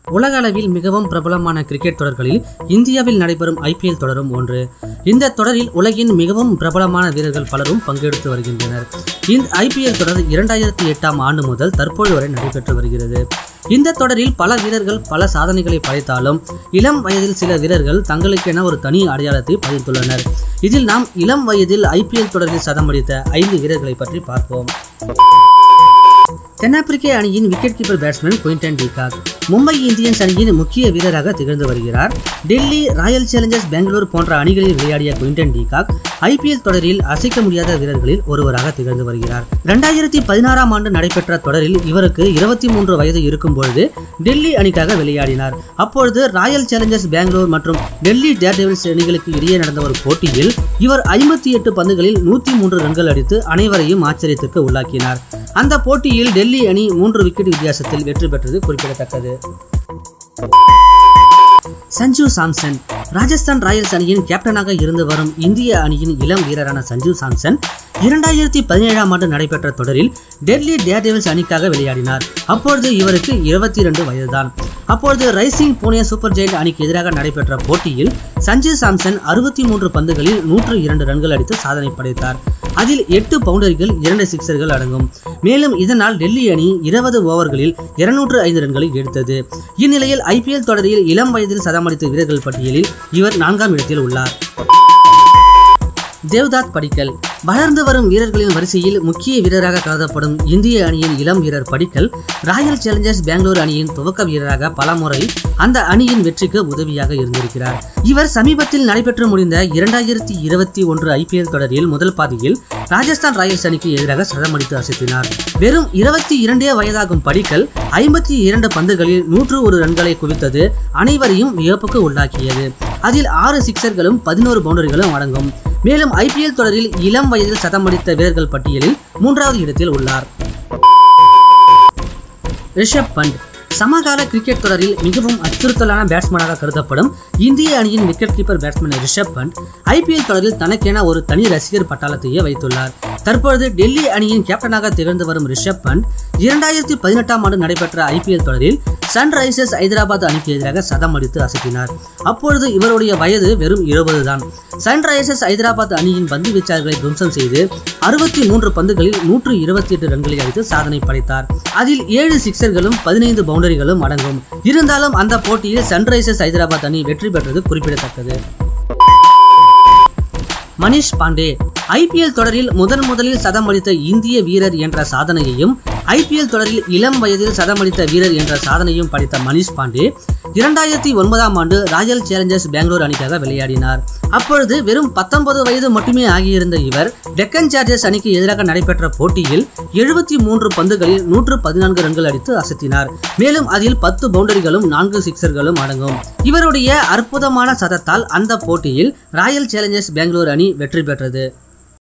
உலக அளவில் மிகவும் பிரபலமான கிரிக்கெட் தொடர்களில் இந்தியாவில் நடைபெறும் ஐபிஎல் தொடரும் ஒன்று இந்த தொடரில் உலகின் மிகவும் பிரபலமான வீரர்கள் பலரும் பங்கெடுத்து வருகின்றனர் இந்த ஐபிஎல் தொடர் இரண்டாயிரத்தி எட்டாம் ஆண்டு முதல் தற்போது வரை நடைபெற்று வருகிறது இந்த தொடரில் பல வீரர்கள் பல சாதனைகளை படைத்தாலும் இளம் வயதில் சில வீரர்கள் தங்களுக்கென ஒரு தனி அடையாளத்தை பதித்துள்ளனர் இதில் நாம் இளம் வயதில் ஐபிஎல் தொடரில் சதமடித்த ஐந்து வீரர்களை பற்றி பார்ப்போம் தென்னாப்பிரிக்க அணியின் wicket keeper batsman Quinton de Kock Mumbai Indians அணியின் முக்கிய வீரராக திகழ்ந்து வருகிறார் டெல்லி ராயல் சேலஞ்சர்ஸ் பெங்களூர் போன்ற அணிகளில் விளையாடிய குயின்டன் டிகாக் ஐபிஎல் தொடரில் அசைக்க முடியாத வீரர்களில் ஒருவராக திகழ்ந்து வருகிறார் இரண்டாயிரத்தி பதினாறாம் ஆண்டு நடைபெற்ற தொடரில் இவருக்கு இருபத்தி மூன்று வயது இருக்கும் பொழுது டெல்லி அணிக்காக விளையாடினார் அப்பொழுது ராயல் சேலஞ்சர்ஸ் பெங்களூர் மற்றும் டெல்லி டேர்டெவில்ஸ் அணிகளுக்கு இடையே நடந்த ஒரு போட்டியில் இவர் ஐம்பத்தி எட்டு பந்துகளில் நூற்றி மூன்று ரன்கள் அடித்து அனைவரையும் ஆச்சரியத்திற்கு உள்ளாக்கினார் அந்த போட்டியில் டெல்லி அணி மூன்று விக்கெட் வித்தியாசத்தில் வெற்றி பெற்றது குறிப்பிடத்தக்கது சஞ்சு சாம்சன் ராஜஸ்தான் ராயல்ஸ் அணியின் கேப்டனாக இருந்து வரும் இந்திய அணியின் இளம் வீரரான சஞ்சு சாம்சன் இரண்டாயிரத்தி பதினேழாம் ஆண்டு நடைபெற்ற தொடரில் டெல்லி டேர்டெவில்ஸ் அணிக்காக விளையாடினார் அப்பொழுது இவருக்கு இருபத்தி இரண்டு வயதுதான் அப்பொழுது ரைசிங் புனே சூப்பர் ஜெயிண்ட் அணிக்கு எதிராக நடைபெற்ற போட்டியில் சஞ்சு சாம்சன் அறுபத்தி மூன்று பந்துகளில் நூற்று இரண்டு ரன்கள் அடித்து சாதனை படைத்தார் அதில் எட்டு பவுண்டரிகள் இரண்டு சிக்சர்கள் அடங்கும் மேலும் இதனால் டெல்லி அணி இருபது ஓவர்களில் இருநூற்று ஐந்து ரன்களை எடுத்தது இந்நிலையில் ஐபிஎல் தொடரில் இளம் வயதில் சதமடித்த வீரர்கள் பட்டியலில் இவர் நான்காம் இடத்தில் உள்ளார் தேவ்தாத் படிக்கல் வளர்ந்து வரும் வீரர்களின் வரிசையில் முக்கிய வீரராக கருதப்படும் இந்திய அணியின் இளம் வீரர் படிக்கல் ராயல் சேலஞ்சர்ஸ் பெங்களூர் அணியின் துவக்க வீரராக பலமுறை அந்த அணியின் வெற்றிக்கு உதவியாக இருந்திருக்கிறார் இவர் சமீபத்தில் நடைபெற்று முடிந்த இரண்டாயிரத்தி இருபத்தி ஒன்று ஐபிஎல் தொடரில் முதல் பாதியில் ராஜஸ்தான் ராயல்ஸ் அணிக்கு எதிராக சதமடித்து அசைத்தினார் வெறும் இருபத்தி இரண்டே வயதாகும் படிக்கல் ஐம்பத்தி இரண்டு பந்துகளில் நூற்று ஒரு ரன்களை குவித்தது அனைவரையும் வியப்புக்கு உள்ளாக்கியது அதில் ஆறு சிக்சர்களும் பதினோரு பவுண்டரிகளும் அடங்கும் மேலும் ஐபிஎல் தொடரில் இளம் வயதில் சதமடித்த வீரர்கள் பட்டியலில் மூன்றாவது இடத்தில் உள்ளார் ரிஷப் பண்ட் சமகால கிரிக்கெட் தொடரில் மிகவும் அச்சுறுத்தலான பேட்ஸ்மேனாக கருதப்படும் இந்திய அணியின் wicket keeper batsman Rishabh Pant IPL தொடரில் தனக்கென ஒரு தனி ரசிகர் பட்டாளத்தையே வைத்துள்ளார் தற்பொழுது டெல்லி அணியின் கேப்டனாக திகழ்ந்து வரும் ரிஷப் பண்ட் இரண்டாயிரத்தி பதினெட்டாம் ஆண்டு நடைபெற்ற ஐபிஎல் தொடரில் சன்ரைசர்ஸ் ஐதராபாத் அணிக்கு எதிராக சதம் அடித்து அசத்தினார் அப்பொழுது இவருடைய வயது வெறும் இருபது தான் சன்ரைசர்ஸ் ஐதராபாத் அணியின் பந்து வீச்சாளர்களை துவம்சம் செய்து அறுபத்தி மூன்று பந்துகளில் நூற்று இருபத்தி எட்டு ரன்களை அடித்து சாதனை படைத்தார் அதில் ஏழு சிக்சர்களும் பதினைந்து பவுண்டரிகளும் அடங்கும் இருந்தாலும் அந்த போட்டியில் சன்ரைசர்ஸ் ஐதராபாத் அணி வெற்றி பெற்றது குறிப்பிடத்தக்கது மணிஷ் பாண்டே ஐபிஎல் தொடரில் முதன் முதலில் சதம் அடித்த இந்திய வீரர் என்ற சாதனையையும் ஐபிஎல் தொடரில் இளம் வயதில் சதம் அடித்த வீரர் என்ற சாதனையும் படைத்த மணிஷ் பாண்டே இரண்டாயிரத்தி ஒன்பதாம் ஆண்டு ராயல் சேலஞ்சர்ஸ் பெங்களூர் அணிக்காக விளையாடினார் அப்பொழுது வெறும் பத்தொன்பது வயது மட்டுமே ஆகியிருந்த இவர் டெக்கன் சார்ஜர்ஸ் அணிக்கு எதிராக நடைபெற்ற போட்டியில் எழுபத்தி மூன்று பந்துகளில் நூற்று பதினான்கு ரன்கள் அடித்து அசத்தினார் மேலும் அதில் பத்து பவுண்டரிகளும் நான்கு சிக்சர்களும் அடங்கும் இவருடைய அற்புதமான சதத்தால் அந்த போட்டியில் ராயல் சேலஞ்சர்ஸ் பெங்களூர் அணி வெற்றி பெற்றது